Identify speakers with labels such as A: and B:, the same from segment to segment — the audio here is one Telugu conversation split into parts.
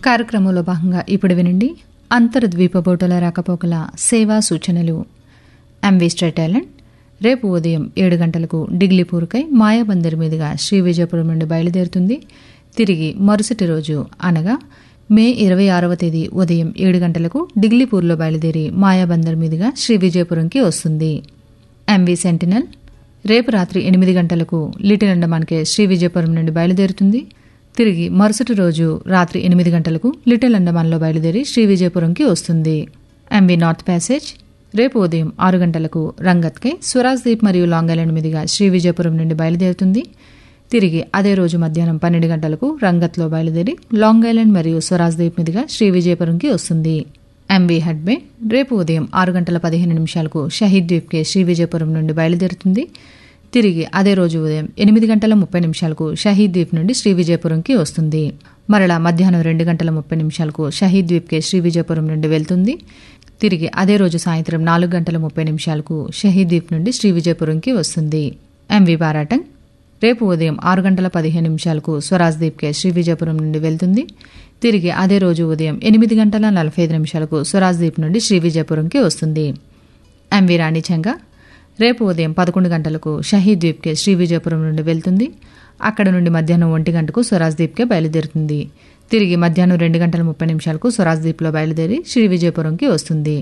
A: కార్యక్రమంలో భాగంగా ఇప్పుడు వినండి అంతర్ద్వీప బోటుల రాకపోకల సేవా సూచనలు ఎంవి స్ట్రైట్ ఐలాండ్ రేపు ఉదయం ఏడు గంటలకు డిగ్లీపూర్కై మాయాబందర్ మీదుగా శ్రీ విజయపురం నుండి బయలుదేరుతుంది తిరిగి మరుసటి రోజు అనగా మే ఇరవై ఆరవ తేదీ ఉదయం ఏడు గంటలకు డిగ్లీపూర్లో బయలుదేరి మాయాబందర్ మీదుగా శ్రీ విజయపురంకి వస్తుంది ఎంవి సెంటినల్ రేపు రాత్రి ఎనిమిది గంటలకు లిటిల్ అండమాన్కే శ్రీ విజయపురం నుండి బయలుదేరుతుంది తిరిగి మరుసటి రోజు రాత్రి ఎనిమిది గంటలకు లిటిల్ అండమాన్లో బయలుదేరి శ్రీ విజయపురంకి వస్తుంది ఎంవి నార్త్ ప్యాసేజ్ రేపు ఉదయం ఆరు గంటలకు రంగత్కై స్వరాజ్ దీప్ మరియు లాంగ్ ఐలాండ్ మీదుగా శ్రీ విజయపురం నుండి బయలుదేరుతుంది తిరిగి అదే రోజు మధ్యాహ్నం పన్నెండు గంటలకు రంగత్లో బయలుదేరి లాంగ్ ఐలాండ్ మరియు స్వరాజ్ దీప్ మీదుగా శ్రీ విజయపురంకి వస్తుంది ఎంవి హడ్బే రేపు ఉదయం ఆరు గంటల పదిహేను నిమిషాలకు షహీద్ ద్వీప్కే శ్రీ విజయపురం నుండి బయలుదేరుతుంది తిరిగి అదే రోజు ఉదయం ఎనిమిది గంటల ముప్పై నిమిషాలకు షహీద్ ద్వీప్ నుండి శ్రీ విజయపురంకి వస్తుంది మరలా మధ్యాహ్నం రెండు గంటల ముప్పై నిమిషాలకు షహీద్ ద్వీప్కే శ్రీ విజయపురం నుండి వెళ్తుంది తిరిగి అదే రోజు సాయంత్రం నాలుగు గంటల ముప్పై నిమిషాలకు షహీద్ ద్వీప్ నుండి శ్రీ విజయపురంకి వస్తుంది ఎంవి బారాటంగ్ రేపు ఉదయం ఆరు గంటల పదిహేను నిమిషాలకు స్వరాజ్ దీప్కే శ్రీ విజయపురం నుండి వెళ్తుంది తిరిగి అదే రోజు ఉదయం ఎనిమిది గంటల నలభై ఐదు నిమిషాలకు స్వరాజ్ దీప్ నుండి శ్రీ విజయపురంకి వస్తుంది ఎంవి రాణిచంగా రేపు ఉదయం పదకొండు గంటలకు షహీద్ ద్వీప్కే శ్రీ విజయపురం నుండి వెళ్తుంది అక్కడ నుండి మధ్యాహ్నం ఒంటి గంటకు స్వరాజ్ దీప్కే బయలుదేరుతుంది తిరిగి మధ్యాహ్నం రెండు గంటల ముప్పై నిమిషాలకు స్వరాజ్ దీప్లో బయలుదేరి శ్రీ విజయపురంకి వస్తుంది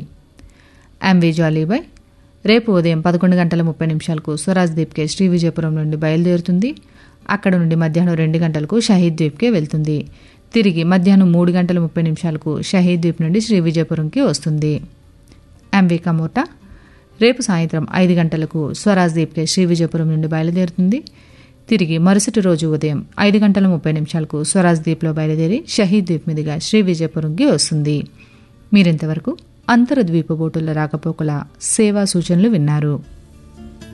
A: ఎంవి జాలీబాయ్ రేపు ఉదయం పదకొండు గంటల ముప్పై నిమిషాలకు స్వరాజ్ దీప్కే శ్రీ విజయపురం నుండి బయలుదేరుతుంది అక్కడ నుండి మధ్యాహ్నం రెండు గంటలకు షహీద్ ద్వీప్కే వెళ్తుంది తిరిగి మధ్యాహ్నం మూడు గంటల ముప్పై నిమిషాలకు షహీద్ ద్వీప్ నుండి శ్రీ విజయపురంకి వస్తుంది ఎంవి కమోటా రేపు సాయంత్రం ఐదు గంటలకు స్వరాజ్ దీప్కే శ్రీ విజయపురం నుండి బయలుదేరుతుంది తిరిగి మరుసటి రోజు ఉదయం ఐదు గంటల ముప్పై నిమిషాలకు స్వరాజ్ దీప్లో బయలుదేరి షహీద్ ద్వీప్ మీదుగా శ్రీ విజయపురంకి వస్తుంది మీరింతవరకు అంతర్ద్వీప బోటుల రాకపోకల సేవా సూచనలు విన్నారు